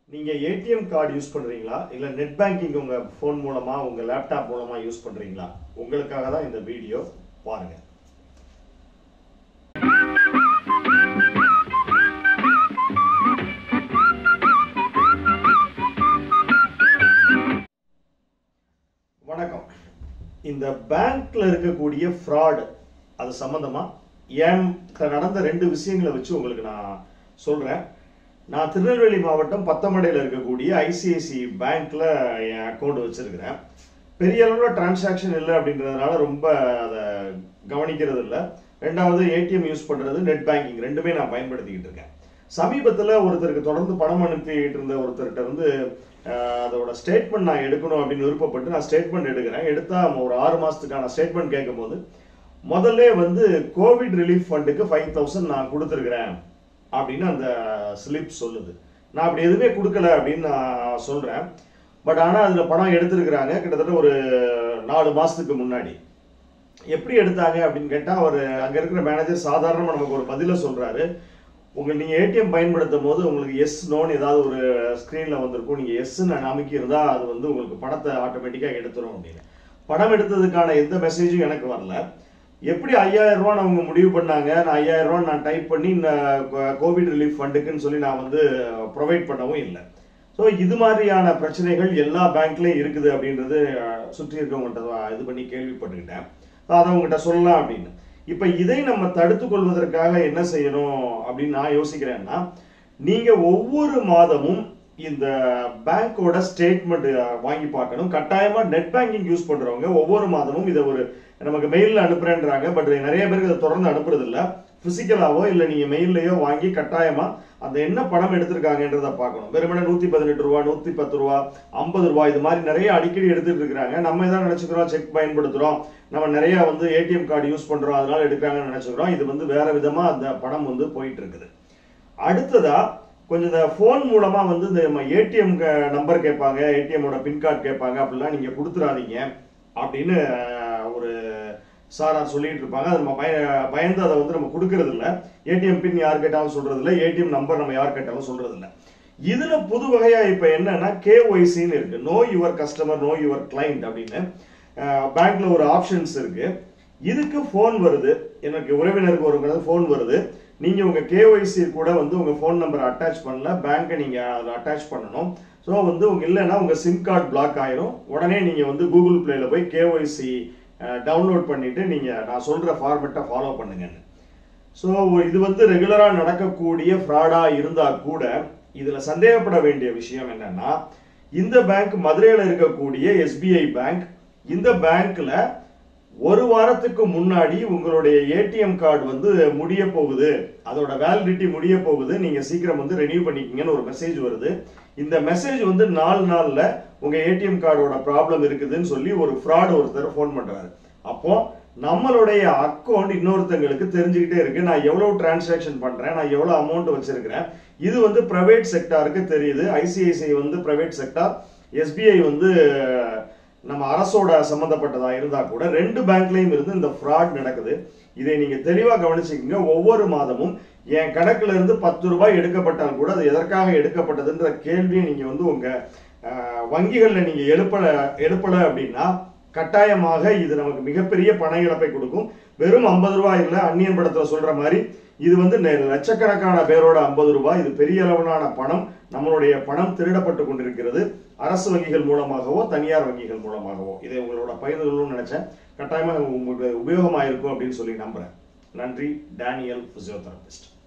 நீங்க ATM card use பண்றீங்களா இல்ல நெட் பேங்கிங் உங்க ஃபோன் மூலமா உங்க லேப்டாப் மூலமா யூஸ் பண்றீங்களா உங்களுக்காக தான் இந்த வீடியோ பாருங்க வணக்கம் இந்த பேங்க்ல இருக்கக்கூடிய ஃப்ராட் அது சம்பந்தமா ஏன் நடந்த ரெண்டு விஷயங்களை வச்சு உங்களுக்கு நான் சொல்றேன் நான் திருநெல்வேலி மாவட்டம் பத்தமடையில் இருக்கக்கூடிய ஐசிஐசி பேங்க்ல என் அக்கௌண்ட் வச்சிருக்கிறேன் பெரிய அளவில் டிரான்சாக்ஷன் இல்லை அப்படின்றதுனால ரொம்ப அதை கவனிக்கிறது இல்லை ரெண்டாவது ஏடிஎம் யூஸ் பண்றது நெட் பேங்கிங் ரெண்டுமே நான் பயன்படுத்திக்கிட்டு இருக்கேன் சமீபத்தில் ஒருத்தருக்கு தொடர்ந்து பணம் அனுப்பிட்டு இருந்த ஒருத்தர்கிட்ட இருந்து அஹ், அதோட ஸ்டேட்மெண்ட் நான் எடுக்கணும் அப்படின்னு விருப்பப்பட்டு நான் ஸ்டேட்மெண்ட் எடுக்கிறேன் எடுத்தா ஒரு ஆறு மாசத்துக்கான ஸ்டேட்மெண்ட் கேட்கும்போது முதல்ல வந்து கோவிட் ரிலீஃப் ஃபண்டுக்கு ஃபைவ் தௌசண்ட் நான் கொடுத்துருக்கிறேன் அப்படின்னு அந்த ஸ்லிப் சொல்லுது நான் அப்படி எதுவுமே கொடுக்கல அப்படின்னு நான் சொல்றேன் பட் ஆனால் அதில் பணம் எடுத்திருக்கிறாங்க கிட்டத்தட்ட ஒரு நாலு மாசத்துக்கு முன்னாடி எப்படி எடுத்தாங்க அப்படின்னு கேட்டால் அவர் அங்கே இருக்கிற மேனேஜர் சாதாரணமாக நமக்கு ஒரு பதிலை சொல்றாரு உங்க நீங்க ஏடிஎம் பயன்படுத்தும் போது உங்களுக்கு எஸ் நோன் ஏதாவது ஒரு ஸ்க்ரீன்ல வந்திருக்கும் நீங்க எஸ்ன்னு அமைக்கி இருந்தா அது வந்து உங்களுக்கு பணத்தை ஆட்டோமேட்டிக்கா எடுத்துரும் அப்படின்னு பணம் எடுத்ததுக்கான எந்த மெசேஜும் எனக்கு வரல எப்படி ஐயாயிரம் ரூபான்னு அவங்க முடிவு பண்ணாங்க நான் ஐயாயிரம் ரூபாய் நான் டைப் பண்ணி இந்த கோவிட் ரிலீஃப் ஃபண்டுக்குன்னு சொல்லி நான் வந்து ப்ரொவைட் பண்ணவும் இல்லை ஸோ இது மாதிரியான பிரச்சனைகள் எல்லா பேங்க்லயும் இருக்குது அப்படின்றது அஹ், சுற்றி இருக்கவங்கள்ட்ட இது பண்ணி கேள்விப்பட்டுக்கிட்டேன் So, அதை உங்ககிட்ட சொல்லலாம் அப்படின்னு இப்ப இதை நம்ம தடுத்து கொள்வதற்காக என்ன செய்யணும் அப்படின்னு நான் யோசிக்கிறேன்னா நீங்க ஒவ்வொரு மாதமும் இந்த பேங்கோட ஸ்டேட்மெண்ட் வாங்கி பார்க்கணும் கட்டாயமா நெட் பேங்கிங் யூஸ் பண்றவங்க ஒவ்வொரு மாதமும் இதை ஒரு நமக்கு மெயில்ல அனுப்புறேன்றாங்க பட் நிறைய பேருக்கு அதை தொடர்ந்து அனுப்புறது இல்ல பிசிக்கலாவோ இல்ல நீங்க மெயில்லையோ வாங்கி கட்டாயமா அந்த என்ன பணம் எடுத்திருக்காங்கன்றத பார்க்கணும் வெறுமனே நூத்தி பதினெட்டு ரூபா நூத்தி பத்து ரூபா ஐம்பது ரூபா இது மாதிரி நிறைய அடிக்கடி எடுத்துட்டு இருக்காங்க நம்ம எதாவது நினைச்சுக்கிறோம் செக் பயன்படுத்துறோம் நம்ம நிறைய வந்து ஏடிஎம் கார்டு யூஸ் பண்றோம் அதனால எடுக்கிறாங்கன்னு நினைச்சுக்கிறோம் இது வந்து வேற விதமா அந்த பணம் வந்து போயிட்டு இருக்குது அடுத்ததா கொஞ்சம் இந்த ஃபோன் மூலமா வந்து இந்த நம்ம ஏடிஎம் நம்பர் கேட்பாங்க ஏடிஎம்மோட பின் கார்டு கேட்பாங்க அப்படிலாம் நீங்க கொடுத்துறாதீங்க அப்படின்னு அஹ், ஒரு சாரார் சொல்லிட்டு இருப்பாங்க அது நம்ம பய பயந்து அதை வந்து நம்ம கொடுக்கறது இல்ல ஏடிஎம் பின் யார் கேட்டாலும் சொல்றது இல்ல ஏடிஎம் நம்பர் நம்ம யார் கேட்டாலும் சொல்றது இல்ல இதுல புது வகையா இப்ப என்னன்னா கேஒய்சின்னு இருக்கு know your customer know your client அப்படின்னு பேங்க்ல ஒரு ஆப்ஷன்ஸ் இருக்கு இதுக்கு ஃபோன் வருது எனக்கு உறவினருக்கு ஒரு ஃபோன் வருது நீங்க உங்க கேஒய்சி கூட வந்து உங்க ஃபோன் நம்பர் அட்டாச் பண்ணல பேங்க்கை நீங்க அதில் அட்டாச் பண்ணணும் ஸோ வந்து உங்க இல்லைன்னா உங்க சிம் கார்டு பிளாக் ஆயிரும் உடனே நீங்க வந்து கூகுள் பிளேல போய் கேஒய்சி டவுன்லோட் பண்ணிட்டு நீங்க நான் சொல்ற ஃபார்மெட்டை ஃபாலோ பண்ணுங்கன்னு ஸோ இது வந்து ரெகுலரா நடக்கக்கூடிய ஃப்ராடா இருந்தா கூட இதுல சந்தேகப்பட வேண்டிய விஷயம் என்னன்னா இந்த பேங்க் மதுரையில இருக்கக்கூடிய எஸ்பிஐ பேங்க் இந்த பேங்க்ல ஒரு வாரத்துக்கு முன்னாடி உங்களுடைய ஏடிஎம் கார்டு வந்து முடிய போகுது அதோட வேலிடிட்டி முடிய போகுது நீங்க சீக்கிரம் வந்து ரெனியூ பண்ணிக்கங்கன்னு ஒரு மெசேஜ் வருது இந்த மெசேஜ் வந்து நாலு நாள்ல உங்க ஏடிஎம் கார்டோட ப்ராப்ளம் இருக்குதுன்னு சொல்லி ஒரு ஃப்ராட் ஒருத்தர் ஃபோன் பண்றாரு அப்போ நம்மளுடைய அக்கௌண்ட் இன்னொருத்தங்களுக்கு தெரிஞ்சுக்கிட்டே இருக்கு நான் எவ்வளவு டிரான்சாக்ஷன் பண்றேன் நான் எவ்வளவு அமௌண்ட் வச்சிருக்கிறேன் இது வந்து பிரைவேட் செக்டாருக்கு தெரியுது ஐசிஐசிஐ வந்து பிரைவேட் செக்டார் எஸ்பிஐ வந்து நம்ம அரசோட சம்பந்தப்பட்டதா இருந்தா கூட ரெண்டு பேங்க்லயும் இருந்து இந்த ஃப்ராட் நடக்குது இதை நீங்க தெளிவா கவனிச்சுக்கங்க ஒவ்வொரு மாதமும் என் கணக்குல இருந்து பத்து ரூபாய் எடுக்கப்பட்டால் கூட அது எதற்காக எடுக்கப்பட்டதுன்ற கேள்வியை நீங்க வந்து உங்க அஹ், வங்கிகள்ல நீங்க எழுப்பல எழுப்பல அப்படின்னா கட்டாயமாக இது நமக்கு மிகப்பெரிய பண இழப்பை கொடுக்கும் வெறும் ஐம்பது ரூபாய் இல்ல அந்நியன் படத்துல சொல்ற மாதிரி இது வந்து நெ- லட்சக்கணக்கான பேரோட ஐம்பது ரூபாய் இது பெரிய அளவிலான பணம் நம்மளுடைய பணம் திருடப்பட்டு கொண்டிருக்கிறது அரசு வங்கிகள் மூலமாகவோ தனியார் வங்கிகள் மூலமாகவோ இதை உங்களோட பகிர்ந்துகணும்னு நினைச்சேன் கட்டாயமா உங்களுக்கு உபயோகமா இருக்கும் அப்படின்னு சொல்லி நம்புறேன் நன்றி டேனியல் பிசியோதெரபிஸ்ட்